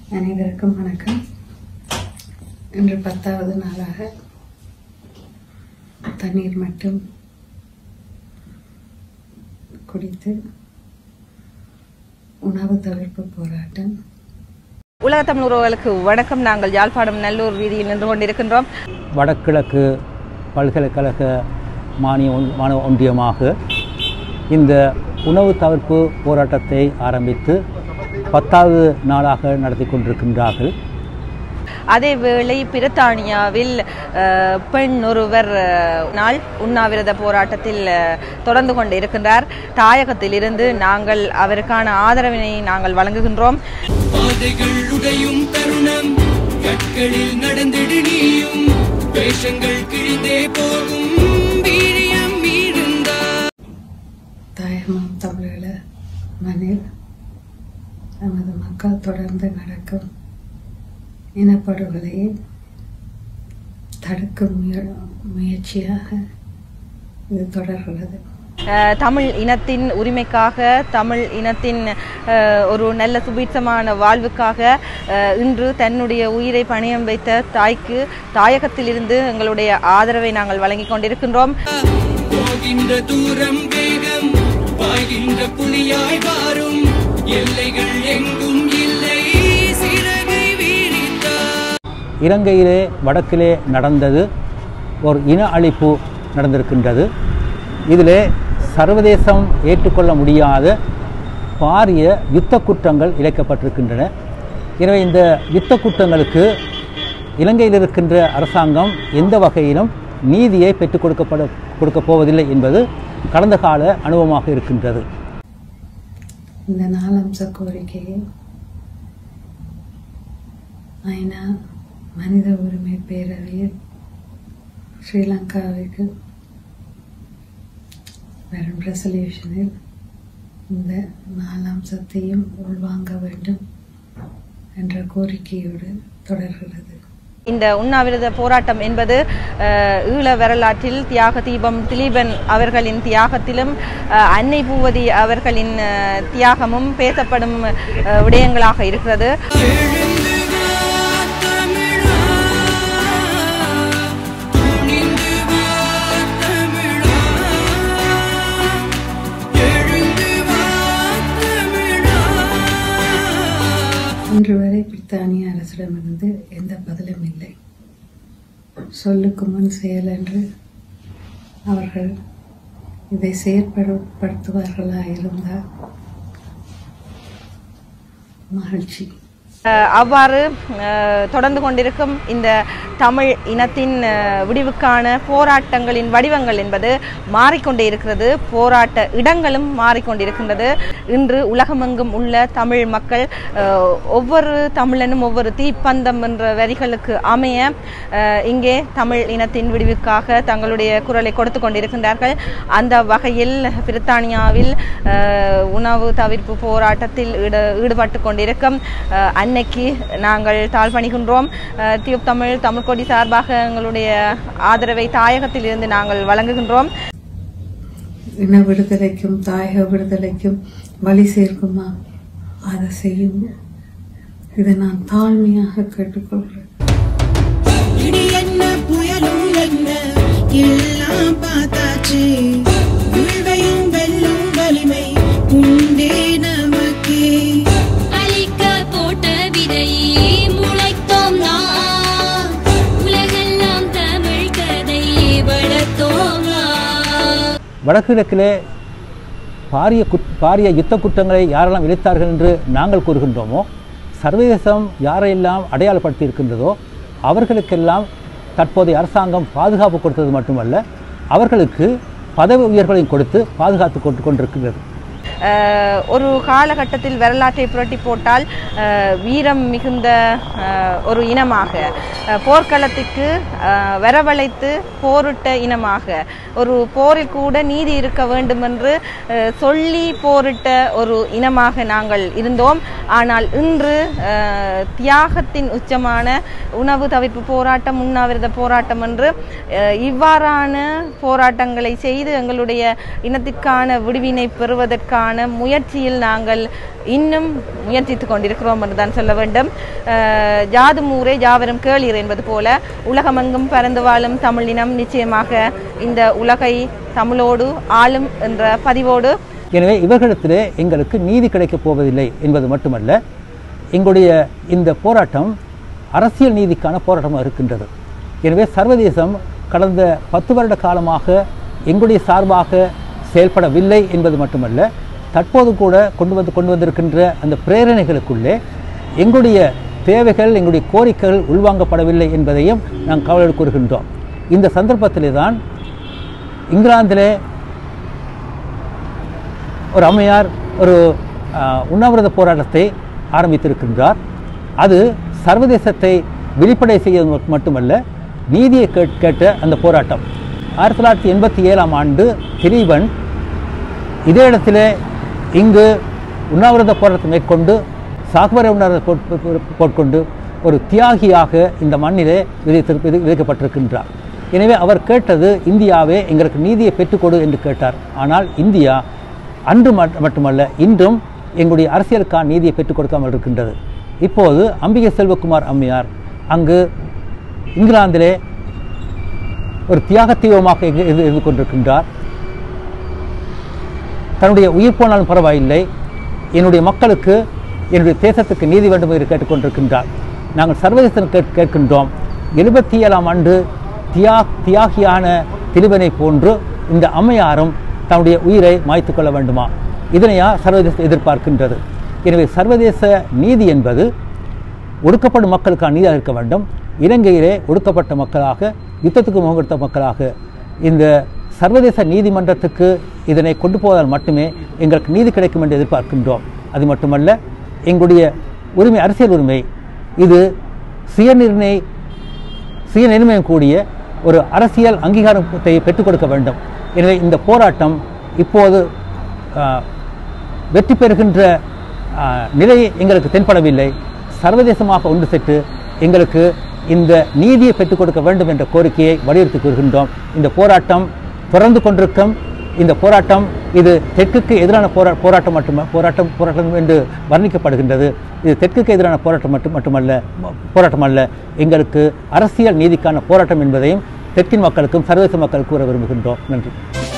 அனைவருக்கும் வணக்கம் இன்று பத்தாவது நாளாக தண்ணீர் மட்டும் குடித்து உணவு தவிர்ப்பு போராட்டம் உலக தமிழ் உறவுகளுக்கு வணக்கம் நாங்கள் யாழ்ப்பாணம் நல்லூர் வீதியில் நின்று கொண்டிருக்கின்றோம் வடகிழக்கு பல்கலைக்கழக மானிய ஒன்- மாணவ ஒன்றியமாக இந்த உணவு தவிர்ப்பு போராட்டத்தை ஆரம்பித்து பத்தாவது நாளாக நடத்தி கொண்டிருக்கின்றார்கள் அதேவேளை பிரித்தானியாவில் அஹ், பெண் ஒருவர் அஹ், நாள் உண்ணாவிரத போராட்டத்தில் அஹ், தொடர்ந்து கொண்டு இருக்கின்றார் தாயகத்திலிருந்து நாங்கள் அவருக்கான ஆதரவினை நாங்கள் வழங்குகின்றோம் பாதைகள் உடையும் தருணம் கற்களில் நடந்திடு நீயும் வேஷங்கள் கிழிந்தே போகும் வீரியம் இருந்தா தாயகம் தமிழீழ மண்ணில் நமது மக்கள் தொடர்ந்து நடக்கும் இனப்படுகொலையை தடுக்கும் முய- முயற்சியாக இது தொடர்கிறது அஹ், தமிழ் இனத்தின் உரிமைக்காக தமிழ் இனத்தின் அஹ், ஒரு நல்ல சுபீட்சமான வாழ்வுக்காக அஹ், இன்று தன்னுடைய உயிரை பணியம் வைத்த தாய்க்கு தாயகத்திலிருந்து எங்களுடைய ஆதரவை நாங்கள் வழங்கிக் கொண்டிருக்கின்றோம் போகின்ற தூரம் வேகம் பாய்கின்ற புலியாய் வாரும் எல்லைகள் எங்கும் இல்லை சிறகை வீழித்தா இலங்கையிலே வடக்கிலே நடந்தது ஒரு இன அழிப்பு நடந்திருக்கின்றது இதிலே சர்வதேசம் ஏற்றுக்கொள்ள முடியாத பாரிய யுத்த குற்றங்கள் இழைக்கப்பட்டிருக்கின்றன எனவே இந்த யுத்த குற்றங்களுக்கு இலங்கையில் இருக்கின்ற அரசாங்கம் எந்த வகையிலும் நீதியை பெற்றுக் கொடுக்கப்பட கொடுக்கப் போவதில்லை என்பது கடந்த கால அனுபவமாக இருக்கின்றது இந்த நாலம்ச கோரிக்கையை ஐநா மனித உரிமை பேரவையில் ஸ்ரீலங்காவுக்கு வரும் ரெசல்யூஷனில் இந்த நாலம்சத்தையும் உள்வாங்க வேண்டும் என்ற கோரிக்கையோடு தொடர்கிறது இந்த உண்ணாவிரத போராட்டம் என்பது அஹ், ஈழ வரலாற்றில் தியாக தீபம் திலீபன் அவர்களின் தியாகத்திலும் அஹ், அன்னை பூவதி அவர்களின் அஹ், தியாகமும் பேசப்படும் அஹ், விடயங்களாக இருக்கிறது எழுந்து வா தமிழா துணிந்து வா தமிழா எழுந்து வா தமிழா இன்று வரை பிரித்தானிய அரசிடமிருந்து எந்த பதிலும் இல்லை சொல்லுக்கு முன் செயல் என்று அவர்கள் இதை செயற்படுத்துவார்களா இருந்தால் மகிழ்ச்சி அஹ், அவ்வாறு அஹ், தொடர்ந்து கொண்டிருக்கும் இந்த தமிழ் இனத்தின் அஹ், விடிவுக்கான போராட்டங்களின் வடிவங்கள் என்பது மாறிக்கொண்டே இருக்கிறது போராட்ட இடங்களும் மாறிக்கொண்டிருக்கின்றது இன்று உலகமெங்கும் உள்ள தமிழ் மக்கள் அஹ், ஒவ்வொரு தமிழனும் ஒவ்வொரு தீப்பந்தம் என்ற வரிகளுக்கு அமைய அஹ், இங்கே தமிழ் இனத்தின் விடிவுக்காக தங்களுடைய குரலை கொடுத்து கொண்டிருக்கின்றார்கள் அந்த வகையில் பிரித்தானியாவில் அஹ், உணவு தவிர்ப்பு போராட்டத்தில் ஈடு ஈடுபட்டு கொண்டிருக்கும் அஹ், அன்னைக்கு நாங்கள் தாழ் பணிகின்றோம் அஹ், டியூப் தமிழ் தமிழ் கொடி சார்பாக எங்களுடைய ஆதரவை தாயகத்தில் இருந்து நாங்கள் வழங்குகின்றோம் இன விடுதலைக்கும் தாயக விடுதலைக்கும் வழி சேர்க்குமா அதை செய்யும் இதை நான் தாழ்மையாக கேட்டுக்கொள்கிறேன் இடி என்ன புயலும் என்ன எல்லாம் பார்த்தாச்சு வீழ்வையும் வெல்லும் வலிமை உண்டே நமக்கே அழிக்க போட்ட விதையே முளைத்தோம் நாம் உலகெல்லாம் தமிழ் கதையே வளர்த்தோம் நாம் வடகிழக்கிலே பாரிய குட் பாரிய யுத்த குற்றங்களை யாரெல்லாம் இழைத்தார்கள் என்று நாங்கள் கூறுகின்றோமோ சர்வதேசம் யாரையெல்லாம் அடையாளப்படுத்தி இருக்கின்றதோ அவர்களுக்கெல்லாம் தற்போதைய அரசாங்கம் பாதுகாப்பு கொடுத்தது மட்டுமல்ல அவர்களுக்கு பதவி உயர்வுகளையும் கொடுத்து பாதுகாத்து கொண்டு கொண்டிருக்கிறது அஹ், ஒரு காலகட்டத்தில் வரலாற்றை புரட்டி போட்டால் அஹ், வீரம் மிகுந்த அஹ், ஒரு இனமாக அஹ், போர்க்களத்துக்கு அஹ், வரவழைத்து போரிட்ட இனமாக ஒரு போரில் கூட நீதி இருக்க வேண்டும் என்று அஹ், சொல்லி போரிட்ட ஒரு இனமாக நாங்கள் இருந்தோம் ஆனால் இன்று அஹ், தியாகத்தின் உச்சமான உணவு தவிர்ப்பு போராட்டம் உண்ணாவிரத போராட்டம் என்று அஹ், இவ்வாறான போராட்டங்களை செய்து எங்களுடைய இனத்திற்கான விடுவினை பெறுவதற்கான விடுவதற்கான முயற்சியில் நாங்கள் இன்னும் முயற்சித்து கொண்டிருக்கிறோம் என்று தான் சொல்ல வேண்டும் அஹ், ஜாது மூரே ஜாவரும் கேளீர் என்பது போல உலகமெங்கும் பறந்து வாழும் தமிழினம் நிச்சயமாக இந்த உலகை தமிழோடு ஆளும் என்ற பதிவோடு எனவே இவர்களிடத்திலே எங்களுக்கு நீதி கிடைக்கப் போவதில்லை என்பது மட்டுமல்ல எங்களுடைய இந்த போராட்டம் அரசியல் நீதிக்கான போராட்டமாக இருக்கின்றது எனவே சர்வதேசம் கடந்த பத்து வருட காலமாக எங்களுடைய சார்பாக செயல்படவில்லை என்பது மட்டுமல்ல தற்போது கூட கொண்டு வந்து கொண்டு வந்திருக்கின்ற அந்த பிரேரணைகளுக்குள்ளே எங்களுடைய தேவைகள் எங்களுடைய கோரிக்கைகள் உள்வாங்கப்படவில்லை என்பதையும் நாம் கவலை கூறுகின்றோம் இந்த சந்தர்ப்பத்திலே தான் இங்கிலாந்திலே ஒரு அம்மையார் ஒரு ஆஹ், உண்ணாவிரத போராட்டத்தை ஆரம்பித்திருக்கின்றார் அது சர்வதேசத்தை வெளிப்படை செய்வது மட்- மட்டுமல்ல நீதியை கேட் கேட்ட அந்த போராட்டம் ஆயிரத்தி தொள்ளாயிரத்தி எண்பத்தி ஏழாம் ஆண்டு திலீபன் இதே இடத்திலே இங்கு உண்ணாவிரத போராட்டத்தை மேற்கொண்டு சாகுவரை உண்ணாவிரத போட்- போட்- போட்கொண்டு ஒரு தியாகியாக இந்த மண்ணிலே விதைத்து விதை- விதைக்கப்பட்டிருக்கின்றார் எனவே அவர் கேட்டது இந்தியாவே எங்களுக்கு நீதியை பெற்றுக்கொடு என்று கேட்டார் ஆனால் இந்தியா அன்று மட்- மட்டுமல்ல இன்றும் எங்களுடைய அரசியலுக்கான நீதியை பெற்றுக் கொடுக்காமல் இருக்கின்றது இப்போது அம்பிகை செல்வகுமார் அம்மையார் அங்கு இங்கிலாந்திலே ஒரு தியாக தீவமாக இங்கு இருந்து இருந்து கொண்டிருக்கின்றார் தன்னுடைய உயிர் போனாலும் பரவாயில்லை என்னுடைய மக்களுக்கு என்னுடைய தேசத்துக்கு நீதி வேண்டும் என்று கேட்டுக்கொண்டிருக்கின்றார் நாங்கள் சர்வதேசம் கேட் கேட்கின்றோம் எழுபத்தி ஏழாம் ஆண்டு தியா தியாகியான திலிபனை போன்று இந்த அம்மையாரும் தன்னுடைய உயிரை மாய்த்து கொள்ள வேண்டுமா இதனையா சர்வதேசம் எதிர்பார்க்கின்றது எனவே சர்வதேச நீதி என்பது ஒடுக்கப்படும் மக்களுக்கான நீதியாக இருக்க வேண்டும் இலங்கையிலே ஒடுக்கப்பட்ட மக்களாக யுத்தத்துக்கு முகம் கொடுத்த மக்களாக இந்த சர்வதேச நீதிமன்றத்துக்கு இதனை கொண்டு போவதால் மட்டுமே எங்களுக்கு நீதி கிடைக்கும் என்று எதிர்பார்க்கின்றோம் அது மட்டுமல்ல எங்களுடைய உரிமை அரசியல் உரிமை இது சுயநிர்ணய சுயநிர்ணயம் கூடிய ஒரு அரசியல் அங்கீகாரத்தை பெற்றுக் கொடுக்க வேண்டும் எனவே இந்த போராட்டம் இப்போது ஆஹ், வெற்றி பெறுகின்ற ஆஹ், நிலை எங்களுக்கு தென்படவில்லை சர்வதேசமாக ஒன்று சென்று எங்களுக்கு இந்த நீதியை பெற்றுக் கொடுக்க வேண்டும் என்ற கோரிக்கையை வலியுறுத்தி கூறுகின்றோம் இந்த போராட்டம் தொடர்ந்து கொண்டிருக்கும் இந்த போராட்டம் இது தெற்குக்கு எதிரான போரா போராட்டம் மட்டும் போராட்டம் போராட்டம் என்று வர்ணிக்கப்படுகின்றது இது தெற்குக்கு எதிரான போராட்டம் மட்டும் மட்டுமல்ல போராட்டம் அல்ல எங்களுக்கு அரசியல் நீதிக்கான போராட்டம் என்பதையும் தெற்கின் மக்களுக்கும் சர்வதேச மக்களுக்கும் கூற விரும்புகின்றோம் நன்றி